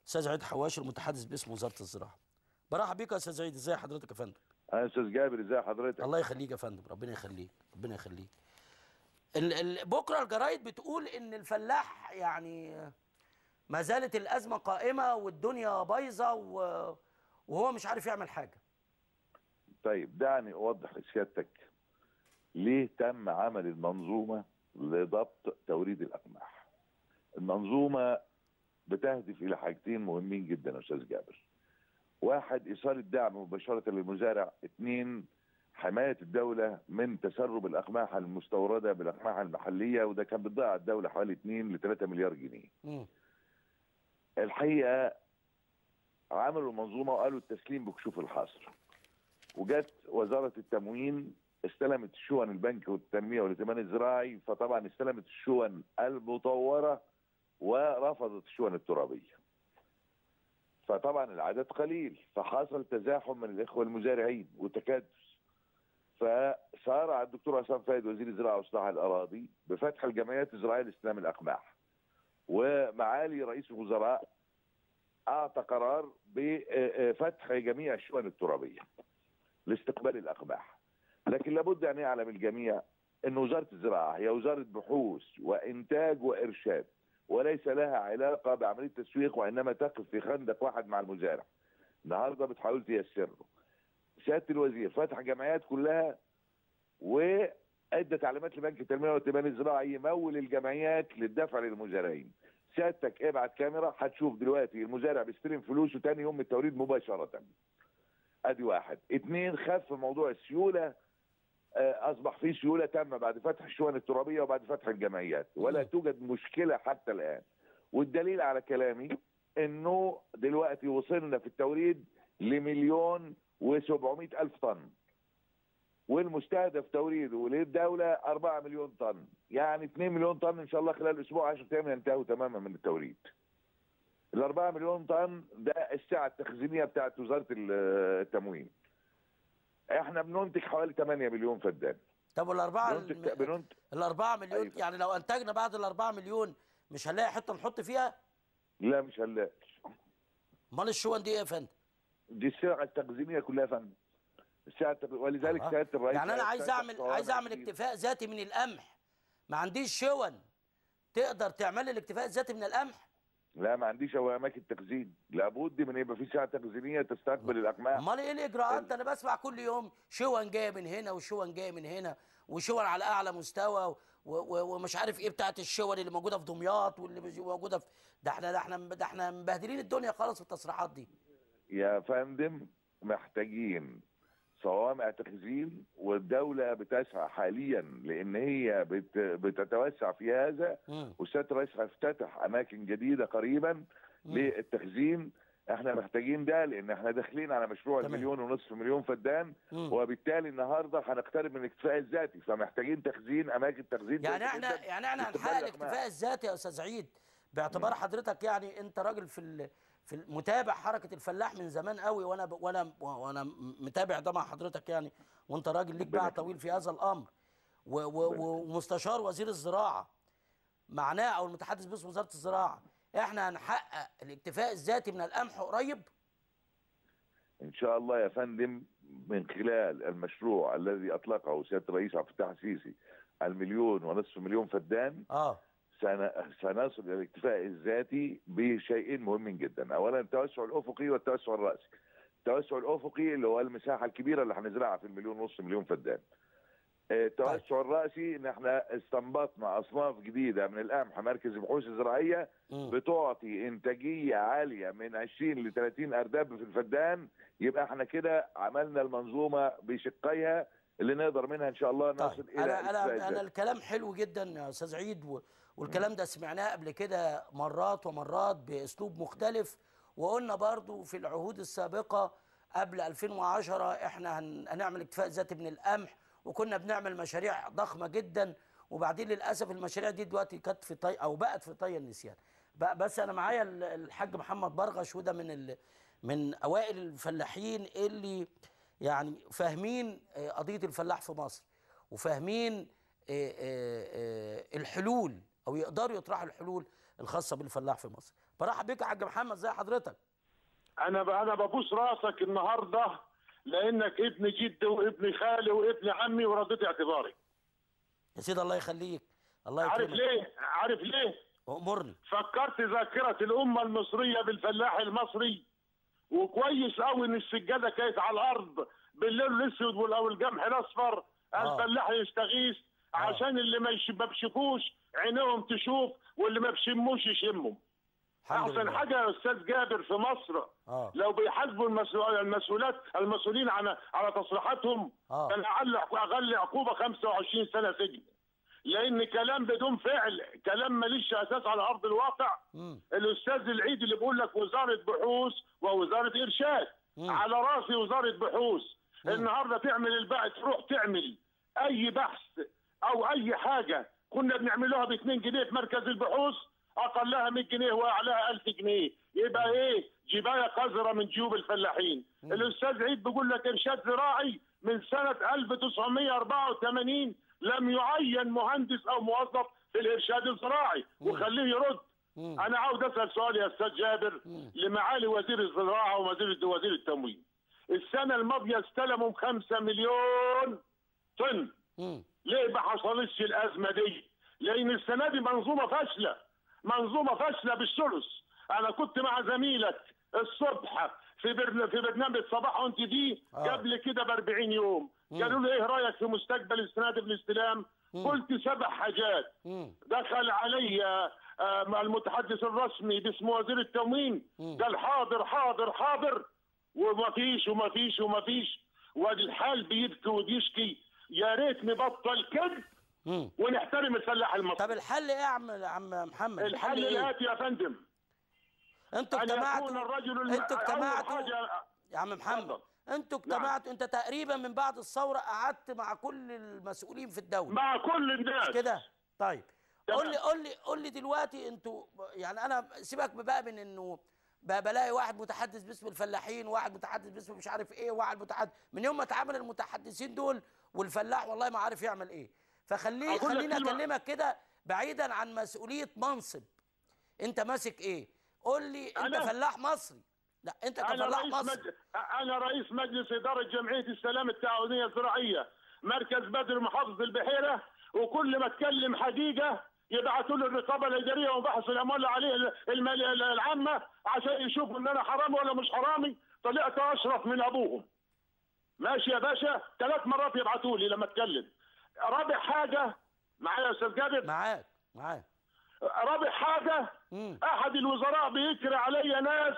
استاذ عيد حواشي المتحدث باسم وزاره الزراعه برحب بيك يا استاذ عيد ازي حضرتك يا فندم انا استاذ جابر ازي حضرتك الله يخليك يا فندم ربنا يخليك ربنا يخليك ال ال بكره الجرايد بتقول ان الفلاح يعني ما زالت الازمه قائمه والدنيا بايظه و- وهو مش عارف يعمل حاجه طيب دعني اوضح لسيادتك ليه تم عمل المنظومه لضبط توريد الاقماح المنظومه بتهدف الى حاجتين مهمين جدا يا استاذ جابر واحد ايصال الدعم مباشره للمزارع اثنين حمايه الدوله من تسرب الاقماح المستورده بالاقماح المحليه وده كان بتضيع الدوله حوالي 2 ل 3 مليار جنيه مم. الحقيقه عملوا المنظومه وقالوا التسليم بكشوف الحصر وجت وزاره التموين استلمت شون البنك والتنميه والائتمان الزراعي فطبعا استلمت الشون المطوره ورفضت الشون الترابيه فطبعا العدد قليل فحصل تزاحم من الاخوه المزارعين وتكدس فسارع الدكتور عصام فايد وزير الزراعه واصلاح الاراضي بفتح الجمعيات الزراعيه لاستلام الاقماح ومعالي رئيس الوزراء اعطى قرار بفتح جميع الشؤون الترابيه لاستقبال الاقماح لكن لابد ان يعلم الجميع ان وزاره الزراعه هي وزاره بحوث وانتاج وارشاد وليس لها علاقه بعمليه تسويق وانما تقف في خندق واحد مع المزارع النهارده بتحاول تيسره سياده الوزير فتح جمعيات كلها وادى تعليمات لبنك التنميه والائتمان الزراعي يمول الجمعيات للدفع للمزارعين سيادتك ابعت كاميرا هتشوف دلوقتي المزارع بيستلم فلوسه تاني يوم من التوريد مباشره ادي واحد اتنين خف موضوع السيوله آه، اصبح في سيوله تامه بعد فتح الشؤون الترابيه وبعد فتح الجمعيات ولا توجد مشكله حتى الان والدليل على كلامي انه دلوقتي وصلنا في التوريد لمليون و700 الف طن والمستهدف توريده للدوله 4 مليون طن يعني 2 مليون طن ان شاء الله خلال اسبوع 10 ايام ينتهوا تماما من التوريد ال 4 مليون طن ده السعه التخزينيه بتاعت وزاره ال- التموين احنا بننتج حوالي 8 مليون فدان طب والاربعه بننتج الم... بننتج الاربعه مليون أيوة. يعني لو انتجنا بعد الاربعه مليون مش هنلاقي حته نحط فيها لا مش هنلاقي امال الشون دي ايه يا فندم دي السعه التخزينيه كلها يا فندم السعه التخ... ولذلك آه. سياده الرئيس يعني انا عايز سيادة اعمل الصوامع عايز اعمل كتير. اكتفاء ذاتي من القمح ما عنديش شون تقدر تعمل لي الاكتفاء الذاتي من القمح لا ما عنديش هو اماكن تخزين لابد من يبقى في سعه تخزينيه تستقبل الاقماح امال ايه الاجراءات ده انا بسمع كل يوم شون جايه من هنا وشون جايه من هنا وشون على اعلى مستوى و و ومش عارف ايه بتاعت الشون اللي موجوده في دمياط واللي مش موجوده في ده احنا ده احنا ده احنا مبهدلين الدنيا خالص في التصريحات دي يا فندم محتاجين صوامع تخزين والدولة بتسعى حاليا لأن هي بت بتتوسع في هذا مم. والسيادة الرئيس هيفتتح أماكن جديدة قريبا للتخزين احنا محتاجين ده لان احنا داخلين على مشروع تمام. المليون ونصف مليون فدان مم. وبالتالي النهارده هنقترب من الاكتفاء الذاتي فمحتاجين تخزين اماكن تخزين يعني كويسة احنا جداً يعني احنا لاستقبال هنحقق الأقماح. الاكتفاء الذاتي يا استاذ عيد باعتبار حضرتك يعني انت راجل في ال... في متابع حركه الفلاح من زمان قوي وانا ب... وانا وانا متابع ده مع حضرتك يعني وانت راجل ليك باع يخليك. طويل في هذا الامر و... و... و... ومستشار وزير الزراعه معناه او المتحدث باسم وزاره الزراعه احنا هنحقق الاكتفاء الذاتي من القمح قريب ان شاء الله يا فندم من خلال المشروع الذي اطلقه سياده الرئيس عبد الفتاح السيسي المليون ونصف مليون فدان اه سن- سنصل الى الاكتفاء الذاتي بشيئين مهمين جدا اولا التوسع الافقي والتوسع الراسي التوسع الافقي اللي هو المساحه الكبيره اللي هنزرعها في المليون ونص مليون فدان آه، التوسع الراسي ان احنا استنبطنا اصناف جديده من القمح مركز البحوث الزراعيه مم. بتعطي انتاجيه عاليه من 20 ل 30 ارداب في الفدان يبقى احنا كده عملنا المنظومه بشقيها اللي نقدر منها ان شاء الله نصل طيب الى انا الاكتفاء انا انا الذاتي. الكلام حلو جدا يا استاذ عيد و... والكلام ده سمعناه قبل كده مرات ومرات باسلوب مختلف وقلنا برضو في العهود السابقه قبل 2010 احنا هن... هنعمل اكتفاء ذاتي من القمح وكنا بنعمل مشاريع ضخمه جدا وبعدين للاسف المشاريع دي دلوقتي كانت في طي او بقت في طي النسيان بقى بس انا معايا ال- الحاج محمد برغش وده من ال... من اوائل الفلاحين اللي يعني فاهمين آه، قضيه الفلاح في مصر وفاهمين آه، آه، آه، الحلول او يقدروا يطرحوا الحلول الخاصه بالفلاح في مصر برحب بيك يا حاج محمد زي حضرتك انا ب- انا ببوس راسك النهارده لانك ابن جدي وابن خالي وابن عمي ورديت اعتباري يا سيدي الله يخليك الله عارف يكرمك ليه عارف ليه امرني فكرت ذاكره الامه المصريه بالفلاح المصري وكويس قوي ان السجاده كانت على الارض بالليل الاسود وال- او القمح الاصفر آه. الفلاح يستغيث عشان اللي ما يش- ما بيشوفوش عينيهم تشوف واللي ما بيشموش يشموا الحمد احسن لله حاجه يا استاذ جابر في مصر اه لو بيحاسبوا المسؤول المسؤولات المسؤولين على على تصريحاتهم آه. كان اقل اقل عقوبه 25 سنه سجن لان كلام بدون فعل كلام ماليش اساس على ارض الواقع مم. الاستاذ العيد اللي بيقول لك وزاره بحوث ووزاره ارشاد مم. على راسي وزاره بحوث النهارده تعمل البحث تروح تعمل اي بحث او اي حاجه كنا بنعملوها ب 2 جنيه في مركز البحوث اقلها 100 جنيه واعلاها 1000 جنيه يبقى ايه جبايه قذره من جيوب الفلاحين الاستاذ عيد بيقول لك ارشاد زراعي من سنه 1984 لم يعين مهندس او موظف في الارشاد الزراعي وخليه يرد مم. انا عاوز اسال سؤال يا استاذ جابر مم. لمعالي وزير الزراعه ووزير وزير التموين السنه الماضيه استلموا 5 مليون طن مم. ليه ما حصلتش الازمه دي؟ لان السنه دي منظومه فاشله منظومه فاشله بالثلث انا كنت مع زميلك الصبح في برن... في برنامج صباح انت دي آه. قبل كده ب 40 يوم قالوا لي ايه رايك في مستقبل السنه دي في الاستلام؟ قلت سبع حاجات مم. دخل علي آه، مع المتحدث الرسمي باسم وزير التموين مم. قال حاضر حاضر حاضر وما فيش وما فيش وما فيش والحال بيبكي وبيشكي يا ريت نبطل كذب مم. ونحترم الفلاح طب المصري الحل ايه يا عم يا عم محمد الحل ايه الاتي يا فندم انتوا ان يكون اجتمعتوا الرجل الم... انتوا أول اجتمعتوا حاجة يا عم محمد اتفضل. انتوا نعم. اجتمعتوا انت تقريبا من بعد الثوره قعدت مع كل المسؤولين في الدوله مع كل الناس مش كده طيب تمام. قول لي قول لي قول لي دلوقتي انتوا يعني انا سيبك بقى من انه بقى بلاقي واحد متحدث باسم الفلاحين وواحد متحدث باسم مش عارف ايه وواحد متحدث من يوم ما اتعامل المتحدثين دول والفلاح والله ما عارف يعمل ايه فخليه أقول لك خليني كلمة. اكلمك كده بعيدا عن مسؤوليه منصب انت ماسك ايه قول لي انت أنا- فلاح مصري لا انت انا كفلاح رئيس مصري مج... انا رئيس مجلس اداره جمعيه السلام التعاونيه الزراعيه مركز بدر محافظه البحيره وكل ما اتكلم حقيقه يبعثوا لي الرقابه الاداريه وبحث الاموال عليه المال العامه عشان يشوفوا ان انا حرامي ولا مش حرامي طلعت اشرف من ابوهم ماشي يا باشا ثلاث مرات يبعثوا لي لما اتكلم رابع حاجه معايا يا استاذ جابر معاك معاك رابع حاجه مم. احد الوزراء بيكري عليا ناس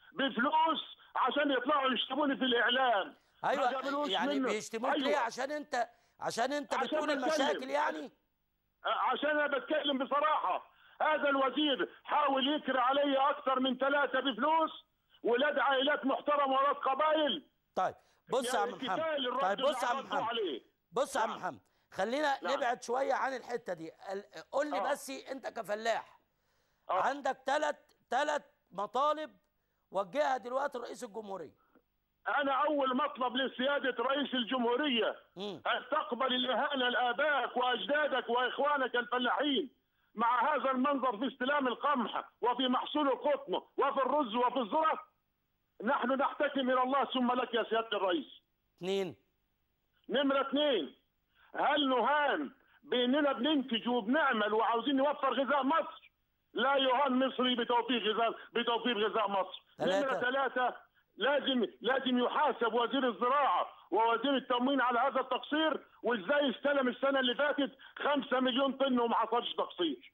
بفلوس عشان يطلعوا يشتموني في الاعلام ما ايوه جابلوش يعني منه. بيشتموك أيوة. ليه عشان انت عشان انت عشان بتقول بتكلم. المشاكل يعني عشان انا بتكلم بصراحه هذا الوزير حاول يكري عليا اكثر من ثلاثه بفلوس ولاد عائلات محترمه ولاد قبائل طيب بص يا عم كفاية محمد الرد طيب اللي بص يا عم عرضوه محمد عليه. بص يا عم نعم. محمد خلينا نعم. نبعد شويه عن الحته دي ال- قول لي آه. بس انت كفلاح آه. عندك ثلاث ثلاث مطالب وجهها دلوقتي رئيس الجمهوريه انا اول مطلب لسياده رئيس الجمهوريه مم. ان تقبل الاهانه لابائك واجدادك واخوانك الفلاحين مع هذا المنظر في استلام القمح وفي محصول القطن وفي الرز وفي الذره نحن نحتكم الى الله ثم لك يا سياده الرئيس اثنين نمره اثنين هل نهان باننا بننتج وبنعمل وعاوزين نوفر غذاء مصر لا يهان مصري بتوفير غذاء بتوفير غذاء مصر ثلاثة. نمره ثلاثه لازم لازم يحاسب وزير الزراعه ووزير التموين على هذا التقصير وازاي استلم السنه اللي فاتت 5 مليون طن وما حصلش تقصير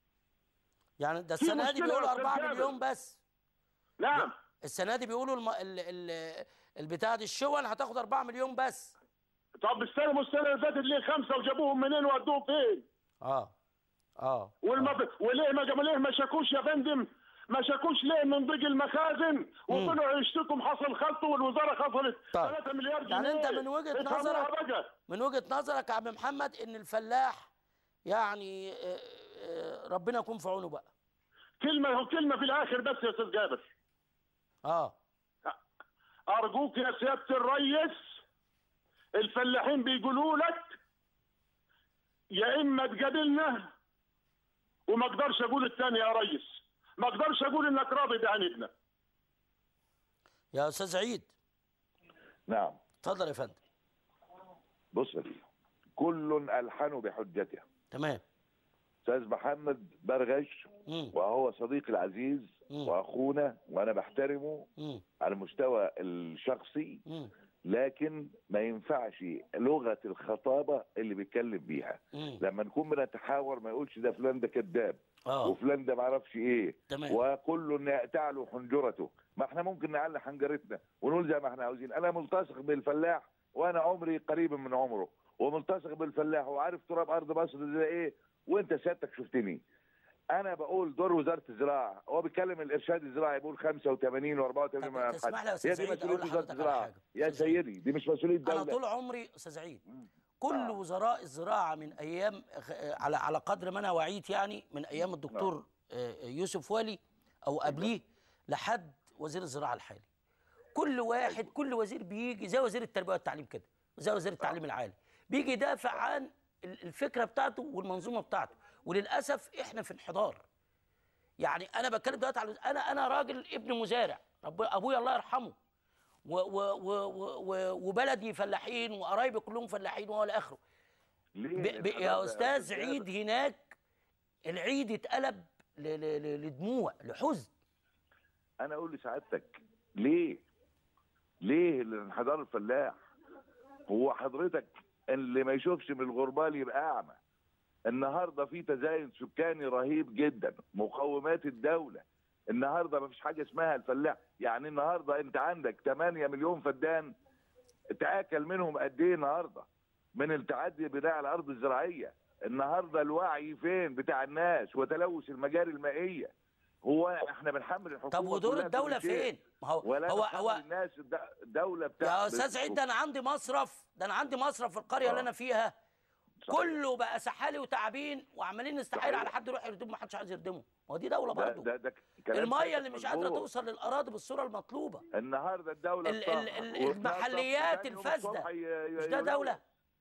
يعني ده في السنه دي مشكلة بيقولوا يا أستاذ 4 جابر. مليون بس نعم السنه دي بيقولوا الم... ال... ال... البتاع دي الشون هتاخد 4 مليون بس طب استلموا السنه اللي فاتت ليه خمسه وجابوهم منين ودوهم فين؟ اه اه والمب... وليه ما جاب- ليه ما شكوش يا فندم؟ ما شكوش ليه من ضيق المخازن وطلعوا يشتكوا حصل خلط والوزاره خسرت طيب. 3 مليار جنيه يعني أنت من وجهة افهموها نظرك- بقى. من وجهه نظرك يا عم محمد ان الفلاح يعني آه، آه، ربنا يكون في عونه بقى كلمه كلمه في الاخر بس يا استاذ جابر اه ارجوك يا سياده الريس الفلاحين بيقولوا لك يا اما تقابلنا وما اقدرش اقول الثاني يا ريس ما اقدرش اقول انك راضي بعندنا يا استاذ عيد نعم اتفضل يا فندم بص يا سيدي كل الحن بحجته تمام استاذ محمد برغش مم. وهو صديقي العزيز مم. واخونا وانا بحترمه مم. على المستوى الشخصي مم. لكن ما ينفعش لغه الخطابه اللي بيتكلم بيها مم. لما نكون بنتحاور ما يقولش ده فلان ده كذاب اه وفلان ده ما اعرفش ايه تمام وكل تعلو حنجرته ما احنا ممكن نعلي حنجرتنا ونقول زي ما احنا عاوزين انا ملتصق بالفلاح وانا عمري قريب من عمره وملتصق بالفلاح وعارف تراب ارض مصر ده ايه وانت سيادتك شفتني انا بقول دور وزاره الزراعه هو بيتكلم الارشاد الزراعي بيقول 85 و84 طب تسمح لي يا أستاذ هي دي سعيد مسؤوليه أقول وزاره لحضرتك على الزراعه حاجة. يا أستاذ سعيد. سيدي دي مش مسؤوليه انا دوله طول عمري استاذ عيد مم. كل آه. وزراء الزراعه من ايام خ- على على قدر ما انا وعيت يعني من ايام الدكتور آه، يوسف والي او قبليه لحد وزير الزراعه الحالي كل واحد كل وزير بيجي زي وزير التربيه والتعليم كده زي وزير التعليم العالي بيجي يدافع عن ال- الفكره بتاعته والمنظومه بتاعته وللاسف احنا في انحدار يعني انا بتكلم دلوقتي على انا انا راجل ابن مزارع رب ابويا الله يرحمه و و و و و وبلدي فلاحين وقرايبي كلهم فلاحين والى اخره ليه ب- ب- يا الحضارة استاذ أستاذ عيد هناك العيد اتقلب ل- ل- ل- لدموع لحزن انا اقول لسعادتك ليه ليه الانحدار الفلاح هو حضرتك اللي ما يشوفش من الغربال يبقى اعمى النهارده في تزايد سكاني رهيب جدا مقومات الدوله النهارده ما فيش حاجه اسمها الفلاح يعني النهارده انت عندك 8 مليون فدان تاكل منهم قد ايه النهارده من التعدي بناء على الارض الزراعيه النهارده الوعي فين بتاع الناس وتلوث المجاري المائيه هو احنا بنحمل الحكومه طب ودور كلها الدوله كل شيء. فين ما هو ولا هو نحمل هو الناس الد- الدوله بتاع يا استاذ عيد ده انا عندي مصرف ده انا عندي مصرف في القريه اللي آه. انا فيها صحيح. كله بقى سحالي وتعابين وعمالين نستحيل صحيح. على حد يروح يردمه ما حدش عايز يردمه ما هو دي دوله ده برضه ده ده كلام الميه سيادتك اللي مش قادره مظبوط. توصل للاراضي بالصوره المطلوبه النهارده الدوله ال- ال- بتاعها ال- وتنظف المحليات وتاني يوم الفاسدة. الصبح ي- ي- مش ده يلوث. دوله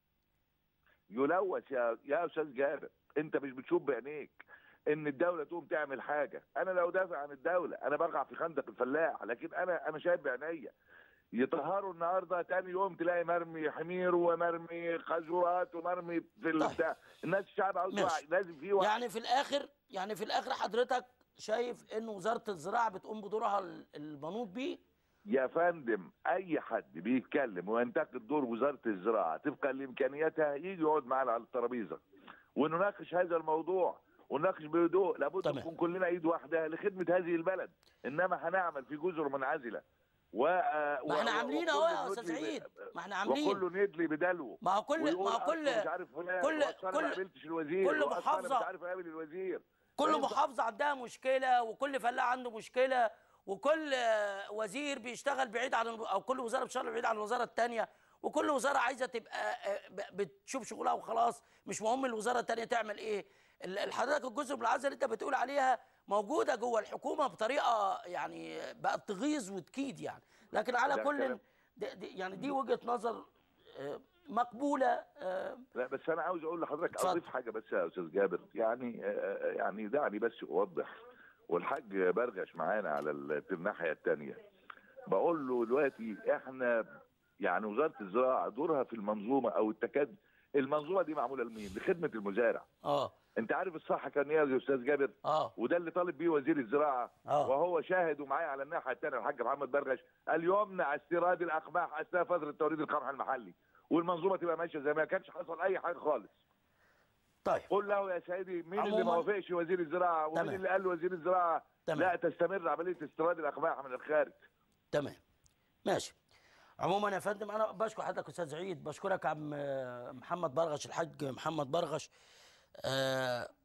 يلوث يا يا استاذ جابر انت مش بتشوف بعينيك ان الدوله تقوم تعمل حاجه انا لو دافع عن الدوله انا بقع في خندق الفلاح لكن انا انا شايف بعينيا يطهروا النهارده تاني يوم تلاقي مرمي حمير ومرمي خزورات ومرمي في طيب. البتاع الناس الشعب عاوز ماشي. وعي لازم في وعي يعني في الاخر يعني في الاخر حضرتك شايف ان وزاره الزراعه بتقوم بدورها ال- المنوط بيه يا فندم اي حد بيتكلم وينتقد دور وزاره الزراعه طبقا لامكانياتها يجي يقعد معانا على الترابيزه ونناقش هذا الموضوع ونناقش بهدوء لابد تمام. نكون كلنا ايد واحده لخدمه هذه البلد انما هنعمل في جزر منعزله و ما احنا عاملين اهو يا استاذ عيد ما احنا عاملين وكله يدلي بدلو ما هو كل ما ويقول هو أصل كل مش عارف فلان كل- وأصل أنا كل- ما قابلتش الوزير كل وأصل أنا محافظة- مش عارف اقابل الوزير كل أنت- محافظه عندها مشكله وكل فلاح عنده مشكله وكل آه، وزير بيشتغل بعيد عن الو- او كل وزاره بتشتغل بعيد عن الوزاره الثانيه وكل وزاره عايزه تبقى آه، ب- بتشوف شغلها وخلاص مش مهم الوزاره الثانيه تعمل ايه ال- ال- حضرتك الجزر بالعزل اللي انت بتقول عليها موجوده جوه الحكومه بطريقه يعني بقت تغيظ وتكيد يعني لكن على ده كل كلام. دي دي يعني دي وجهه نظر آه، مقبوله آه، لا بس انا عاوز اقول لحضرتك اتفضل. اضيف حاجه بس يا استاذ جابر يعني آه، يعني دعني بس اوضح والحاج برغش معانا على ال- الناحيه الثانيه بقول له دلوقتي احنا يعني وزاره الزراعه دورها في المنظومه او التكاد المنظومه دي معموله لمين؟ لخدمه المزارع اه انت عارف الصح كان ايه يا استاذ جابر؟ اه وده اللي طالب بيه وزير الزراعه اه وهو شاهد ومعايا على الناحيه الثانيه الحاج محمد برغش قال يمنع استيراد الاقماح اثناء فتره توريد القمح المحلي والمنظومه تبقى ماشيه زي ما كانش حصل اي حاجه خالص طيب قول له يا سيدي مين اللي عموماً- ما وافقش وزير الزراعه ومين تمام. اللي قال وزير الزراعه تمام لا تستمر عمليه استيراد الاقماح من الخارج تمام ماشي عموما يا فندم انا بشكر حضرتك استاذ عيد بشكرك عم آه، محمد برغش الحاج محمد برغش آه